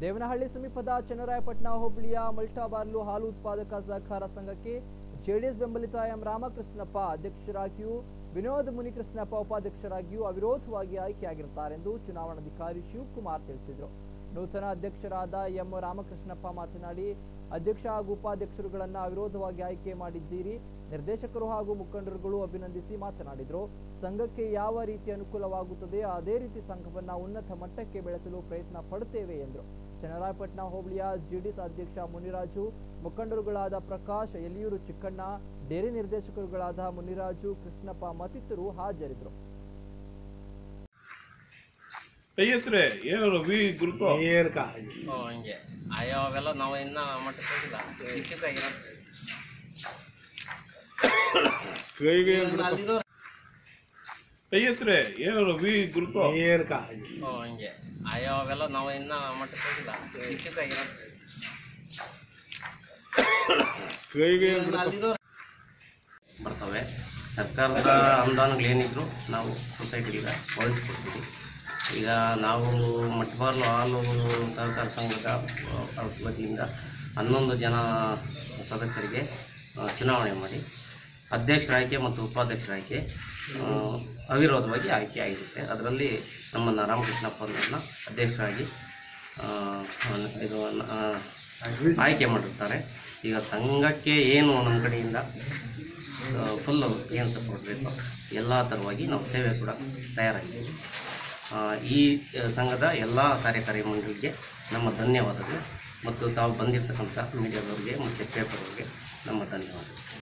ದೇವನಹಳ್ಳಿ ಸಮೀಪದ ಚನ್ನರಾಯಪಟ್ಟಣ ಹೋಬಳಿಯ ಮಲ್ಟಾಬಾರ್ಲು ಹಾಲು ಉತ್ಪಾದಕ ಸಹಕಾರ ಸಂಘಕ್ಕೆ ಜೆಡಿಎಸ್ ಬೆಂಬಲಿತ ಎಂ ರಾಮಕೃಷ್ಣಪ್ಪ ಅಧ್ಯಕ್ಷರಾಗಿಯೂ ವಿನೋದ್ ಮುನಿಕೃಷ್ಣಪ್ಪ ಉಪಾಧ್ಯಕ್ಷರಾಗಿಯೂ ಅವಿರೋಧವಾಗಿ ಆಯ್ಕೆಯಾಗಿರುತ್ತಾರೆಂದು ಚುನಾವಣಾಧಿಕಾರಿ ಶಿವಕುಮಾರ್ ತಿಳಿಸಿದರು ನೂತನ ಅಧ್ಯಕ್ಷರಾದ ಎಂ ರಾಮಕೃಷ್ಣಪ್ಪ ಮಾತನಾಡಿ ಅಧ್ಯಕ್ಷ ಹಾಗೂ ಉಪಾಧ್ಯಕ್ಷರುಗಳನ್ನ ಅವಿರೋಧವಾಗಿ ಆಯ್ಕೆ ಮಾಡಿದ್ದೀರಿ ನಿರ್ದೇಶಕರು ಹಾಗೂ ಮುಖಂಡರುಗಳು ಅಭಿನಂದಿಸಿ ಮಾತನಾಡಿದರು ಸಂಘಕ್ಕೆ ಯಾವ ರೀತಿ ಅನುಕೂಲವಾಗುತ್ತದೆ ಅದೇ ರೀತಿ ಸಂಘವನ್ನ ಉನ್ನತ ಮಟ್ಟಕ್ಕೆ ಬೆಳೆಸಲು ಪ್ರಯತ್ನ ಪಡುತ್ತೇವೆ ಎಂದರು ಚನ್ನರಾಯಪಟ್ಟಣ ಹೋಬಳಿಯ ಜೆಡಿಎಸ್ ಅಧ್ಯಕ್ಷ ಮುನಿರಾಜು ಮುಖಂಡರುಗಳಾದ ಪ್ರಕಾಶ್ ಯಲಿಯೂರು ಚಿಕ್ಕಣ್ಣ ಡೇರಿ ನಿರ್ದೇಶಕರುಗಳಾದ ಮುನಿರಾಜು ಕೃಷ್ಣಪ್ಪ ಮತ್ತಿತರರು ಹಾಜರಿದ್ದರು ಕೈ ಎತ್ತರೆ ಏನು ರವಿ ಗ್ರೂಪ್ ಏರ್ಕ ಓ ಹಂಗೆ ಅಯ್ಯೋ ಅವೆಲ್ಲ ನಾವು ಇನ್ನ ಮಟ್ಟಕ್ಕೆ ಹೋಗಿಲ್ಲ ಚಿಕ್ಕದಾಗಿರೋ ಕೈಗೆ ಅಲ್ಲಿರೋ ಕೈ ಎತ್ತರೆ ಏನು ರವಿ ಗ್ರೂಪ್ ಏರ್ಕ ಓ ಹಂಗೆ ಅಯ್ಯೋ ಅವೆಲ್ಲ ನಾವು ಇನ್ನ ಮಟ್ಟಕ್ಕೆ ಹೋಗಿಲ್ಲ ಚಿಕ್ಕದಾಗಿರೋ ಕೈಗೆ ಅಲ್ಲಿರೋ ಬರ್ತವೆ ಸರ್ಕಾರದ ಅನುದಾನಗಳೇನಿದ್ರು ನಾವು ಸೊಸೈಟಿಗೆ ಒದಗಿಸ್ಕೊಡ್ತೀವಿ ಈಗ ನಾವು ಮಟ್ಬಾರ್ಲು ಹಾಲು ಸಹಕಾರ ಸಂಘದ ಆ, ವತಿಯಿಂದ ಹನ್ನೊಂದು ಜನ ಸದಸ್ಯರಿಗೆ ಆ, ಚುನಾವಣೆ ಮಾಡಿ ಅಧ್ಯಕ್ಷರ ಆಯ್ಕೆ ಮತ್ತು ಉಪಾಧ್ಯಕ್ಷರ ಆಯ್ಕೆ ಆ, ಅವಿರೋಧವಾಗಿ ಆಯ್ಕೆ ಆಗಿರುತ್ತೆ ಅದರಲ್ಲಿ ನಮ್ಮನ್ನು ರಾಮಕೃಷ್ಣಪ್ಪ ಅವರನ್ನ ಅಧ್ಯಕ್ಷರಾಗಿ ಆ, ಇದು ಆ, ಆಯ್ಕೆ ಮಾಡಿರ್ತಾರೆ ಈಗ ಸಂಘಕ್ಕೆ ಏನು ನಮ್ಮ ಕಡೆಯಿಂದ ಫುಲ್ಲು ಏನು ಸಪೋರ್ಟ್ ಬೇಕು ಎಲ್ಲ ಥರವಾಗಿ ನಾವು ಸೇವೆ ಕೂಡ ತಯಾರಾಗಿದ್ದೀವಿ ಆ, ಈ ಆ, ಸಂಘದ ಎಲ್ಲ ಕಾರ್ಯಕಾರಿ ಮಂಡಳಿಗೆ ನಮ್ಮ ಧನ್ಯವಾದಗಳು ಮತ್ತು ತಾವು ಬಂದಿರತಕ್ಕಂಥ ಮೀಡಿಯಾದವರಿಗೆ ಮತ್ತು ಪೇಪರ್ವರಿಗೆ ನಮ್ಮ ಧನ್ಯವಾದಗಳು